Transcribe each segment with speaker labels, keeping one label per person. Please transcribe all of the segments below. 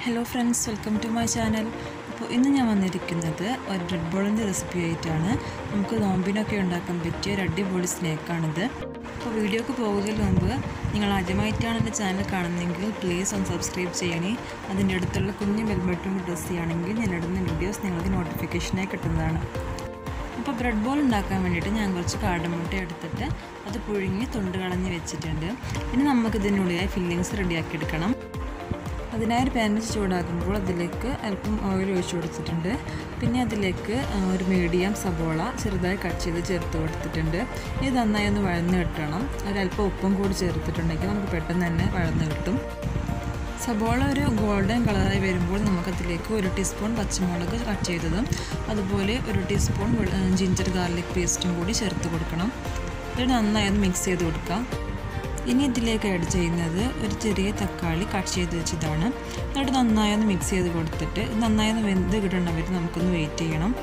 Speaker 1: hello friends welcome to my channel അപ്പോൾ ഇന്ന് ഞാൻ വന്നിരിക്കുന്നത് ഒരു റെഡ് ബോളിൻ്റെ റെസിപ്പി ആയിട്ടാണ് നമുക്ക് നോമ്പിനൊക്കെ ഉണ്ടാക്കാൻ പറ്റിയ ഒരു അടിപൊളി സ്നേക്കാണിത് അപ്പോൾ വീഡിയോക്ക് പോകുന്നതിന് മുമ്പ് നിങ്ങൾ ആദ്യമായിട്ടാണ് എൻ്റെ ചാനൽ കാണുന്നതെങ്കിൽ പ്ലീസ് ഒന്ന് സബ്സ്ക്രൈബ് ചെയ്യണേ അതിൻ്റെ അടുത്തുള്ള കുഞ്ഞ് ബെൽ ബട്ടൺ പ്രസ് ചെയ്യുകയാണെങ്കിൽ ഞാൻ ഇടുന്ന വീഡിയോസ് നിങ്ങൾക്ക് നോട്ടിഫിക്കേഷനായി കിട്ടുന്നതാണ് അപ്പോൾ ബ്രെഡ് ബോൾ ഉണ്ടാക്കാൻ വേണ്ടിയിട്ട് ഞാൻ കുറച്ച് കാടമുട്ട എടുത്തിട്ട് അത് പുഴുങ്ങി തൊണ്ട് കളഞ്ഞ് വെച്ചിട്ടുണ്ട് ഇനി നമുക്ക് ഇതിനുള്ളിലായി ഫില്ലിങ്സ് റെഡിയാക്കി എടുക്കണം അതിനായി ഒരു പാൻ വെച്ച് ചൂടാക്കുമ്പോൾ അതിലേക്ക് അല്പം ഓയിൽ ഒഴിച്ചു കൊടുത്തിട്ടുണ്ട് പിന്നെ അതിലേക്ക് ഒരു മീഡിയം സബോള ചെറുതായി കട്ട് ചെയ്ത് ചേർത്ത് കൊടുത്തിട്ടുണ്ട് ഇത് നന്നായി ഒന്ന് വഴന്ന് കിട്ടണം ഒരല്പം ഉപ്പും കൂടി ചേർത്തിട്ടുണ്ടെങ്കിൽ നമുക്ക് പെട്ടെന്ന് തന്നെ വഴന്ന് കിട്ടും സബോള ഒരു ഗോൾഡൻ കളറായി വരുമ്പോൾ നമുക്കതിലേക്ക് ഒരു ടീസ്പൂൺ പച്ചമുളക് കട്ട് ചെയ്തതും അതുപോലെ ഒരു ടീസ്പൂൺ ജിഞ്ചർ ഗാർലിക് പേസ്റ്റും കൂടി ചേർത്ത് കൊടുക്കണം ഇത് നന്നായി ഒന്ന് മിക്സ് ചെയ്ത് കൊടുക്കാം ഇനി ഇതിലേക്ക് ആഡ് ചെയ്യുന്നത് ഒരു ചെറിയ തക്കാളി കട്ട് ചെയ്ത് വെച്ചതാണ് എന്നിട്ട് നന്നായി ഒന്ന് മിക്സ് ചെയ്ത് കൊടുത്തിട്ട് നന്നായി ഒന്ന് വെന്ത് കിട്ടണവർ നമുക്കൊന്ന് വെയിറ്റ് ചെയ്യണം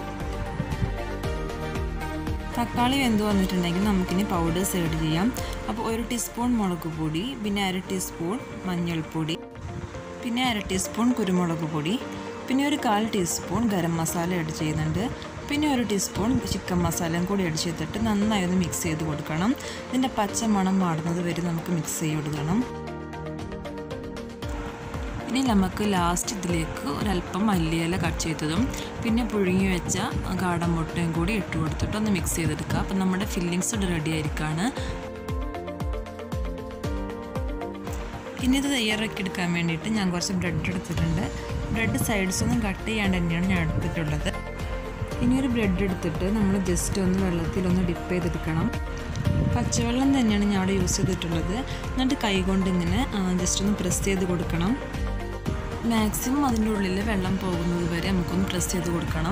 Speaker 1: തക്കാളി വെന്ത് വന്നിട്ടുണ്ടെങ്കിൽ നമുക്കിനി പൗഡേഴ്സ് ആഡ് ചെയ്യാം അപ്പോൾ ഒരു ടീസ്പൂൺ മുളക് പൊടി പിന്നെ അര ടീസ്പൂൺ മഞ്ഞൾപ്പൊടി പിന്നെ അര ടീസ്പൂൺ കുരുമുളക് പൊടി പിന്നെ ഒരു കാൽ ടീസ്പൂൺ ഗരം മസാല ആഡ് ചെയ്യുന്നുണ്ട് പിന്നെ ഒരു ടീസ്പൂൺ ചിക്കൻ മസാലയും കൂടി ആഡ് ചെയ്തിട്ട് നന്നായി ഒന്ന് മിക്സ് ചെയ്ത് കൊടുക്കണം ഇതിൻ്റെ പച്ച മണം മാറുന്നത് വരെ നമുക്ക് മിക്സ് ചെയ്ത് കൊടുക്കണം ഇനി നമുക്ക് ലാസ്റ്റ് ഇതിലേക്ക് ഒരല്പം മല്ലിയില കട്ട് ചെയ്തതും പിന്നെ പുഴുങ്ങി വെച്ച കാടമുട്ടയും കൂടി ഇട്ട് കൊടുത്തിട്ട് ഒന്ന് മിക്സ് ചെയ്തെടുക്കുക അപ്പം നമ്മുടെ ഫില്ലിങ്സ് റെഡി ആയിരിക്കാണ് ഇനി ഇത് തയ്യാറാക്കി എടുക്കാൻ വേണ്ടിയിട്ട് ഞാൻ കുറച്ച് ബ്രെഡ് എടുത്തിട്ടുണ്ട് ബ്രെഡ് സൈഡ്സ് ഒന്നും കട്ട് ചെയ്യാണ്ട് തന്നെയാണ് ഞാൻ എടുത്തിട്ടുള്ളത് ഇനി ഒരു ബ്രെഡ് എടുത്തിട്ട് നമ്മൾ ജസ്റ്റ് ഒന്ന് വെള്ളത്തിലൊന്ന് ഡിപ്പ് ചെയ്തെടുക്കണം പച്ചവെള്ളം തന്നെയാണ് ഞാൻ അവിടെ യൂസ് ചെയ്തിട്ടുള്ളത് എന്നിട്ട് കൈ കൊണ്ട് ഇങ്ങനെ ജസ്റ്റ് ഒന്ന് പ്രസ് ചെയ്ത് കൊടുക്കണം മാക്സിമം അതിൻ്റെ ഉള്ളിൽ വെള്ളം പോകുന്നത് വരെ നമുക്കൊന്ന് പ്രസ് ചെയ്ത് കൊടുക്കണം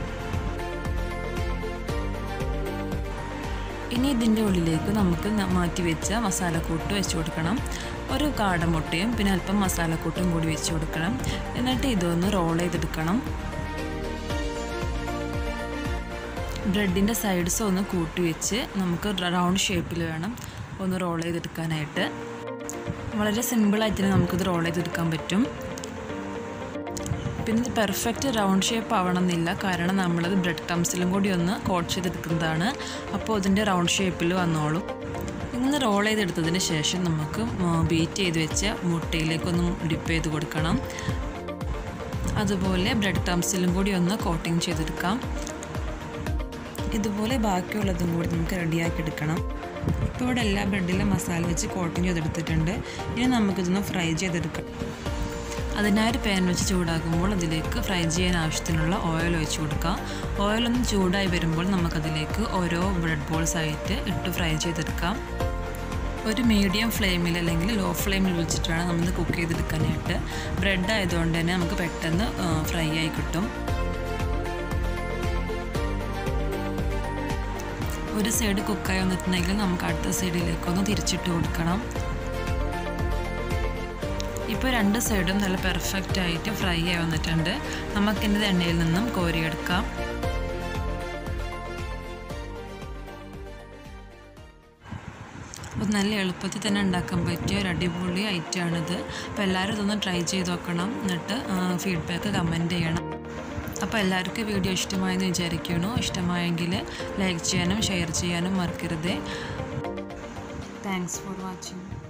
Speaker 1: ഇനി ഇതിൻ്റെ ഉള്ളിലേക്ക് നമുക്ക് മാറ്റി വെച്ച മസാലക്കൂട്ട് വെച്ച് കൊടുക്കണം ഒരു കാടമുട്ടയും പിന്നെ അല്പം മസാലക്കൂട്ടും കൂടി വെച്ച് കൊടുക്കണം എന്നിട്ട് ഇതൊന്ന് റോൾ ചെയ്തെടുക്കണം ബ്രെഡിൻ്റെ സൈഡ്സ് ഒന്ന് കൂട്ടി വെച്ച് നമുക്ക് റൗണ്ട് ഷേപ്പിൽ വേണം ഒന്ന് റോൾ ചെയ്തെടുക്കാനായിട്ട് വളരെ സിമ്പിളായിട്ട് തന്നെ നമുക്കിത് റോൾ ചെയ്തെടുക്കാൻ പറ്റും പിന്നെ ഇത് പെർഫെക്റ്റ് റൗണ്ട് ഷേപ്പ് ആവണമെന്നില്ല കാരണം നമ്മളത് ബ്രെഡ് കംസിലും കൂടി ഒന്ന് കോട്ട് ചെയ്തെടുക്കുന്നതാണ് അപ്പോൾ അതിൻ്റെ റൗണ്ട് ഷേപ്പിൽ വന്നോളും ഇങ്ങനെ റോൾ ചെയ്തെടുത്തതിന് ശേഷം നമുക്ക് ബീറ്റ് ചെയ്ത് വെച്ച മുട്ടയിലേക്കൊന്ന് ഡിപ്പ് ചെയ്ത് കൊടുക്കണം അതുപോലെ ബ്രെഡ് കംസിലും കൂടി ഒന്ന് കോട്ടിങ് ചെയ്തെടുക്കാം ഇതുപോലെ ബാക്കിയുള്ളതും കൂടി നമുക്ക് റെഡിയാക്കി എടുക്കണം ഇപ്പോൾ ഇവിടെ എല്ലാ ബ്രെഡിലും മസാല വെച്ച് കോട്ടിങ് ചെയ്തെടുത്തിട്ടുണ്ട് ഇനി നമുക്കിതൊന്ന് ഫ്രൈ ചെയ്തെടുക്കാം അതിനായി ഒരു പാൻ വെച്ച് ചൂടാക്കുമ്പോൾ അതിലേക്ക് ഫ്രൈ ചെയ്യാൻ ആവശ്യത്തിനുള്ള ഓയിൽ ഒഴിച്ച് കൊടുക്കാം ഓയിലൊന്ന് ചൂടായി വരുമ്പോൾ നമുക്കതിലേക്ക് ഓരോ ബ്രെഡ് ബോൾസ് ആയിട്ട് ഇട്ട് ഫ്രൈ ചെയ്തെടുക്കാം ഒരു മീഡിയം ഫ്ലെയിമിൽ അല്ലെങ്കിൽ ലോ ഫ്ലെയിമിൽ വെച്ചിട്ട് വേണം നമ്മൾ കുക്ക് ചെയ്തെടുക്കാനായിട്ട് ബ്രെഡ് ആയതുകൊണ്ട് തന്നെ നമുക്ക് പെട്ടെന്ന് ഫ്രൈ ആയി കിട്ടും ഒരു സൈഡ് കുക്കായി വന്നിട്ടുണ്ടെങ്കിൽ നമുക്ക് അടുത്ത സൈഡിലേക്കൊന്ന് തിരിച്ചിട്ട് കൊടുക്കണം ഇപ്പോൾ രണ്ട് സൈഡും നല്ല പെർഫെക്റ്റ് ആയിട്ട് ഫ്രൈ ആയി വന്നിട്ടുണ്ട് നമുക്കിൻ്റെ എണ്ണയിൽ നിന്നും കോരിയെടുക്കാം അപ്പോൾ നല്ല എളുപ്പത്തിൽ തന്നെ ഉണ്ടാക്കാൻ പറ്റിയ ഒരു അടിപൊളി ഐറ്റമാണിത് അപ്പോൾ എല്ലാവരും ഇതൊന്ന് ട്രൈ ചെയ്ത് നോക്കണം എന്നിട്ട് ഫീഡ്ബാക്ക് കമൻറ്റ് ചെയ്യണം അപ്പോൾ എല്ലാവർക്കും വീഡിയോ ഇഷ്ടമായെന്ന് വിചാരിക്കണോ ഇഷ്ടമായെങ്കിൽ ലൈക്ക് ചെയ്യാനും ഷെയർ ചെയ്യാനും മറക്കരുത് താങ്ക്സ് ഫോർ വാച്ചിങ്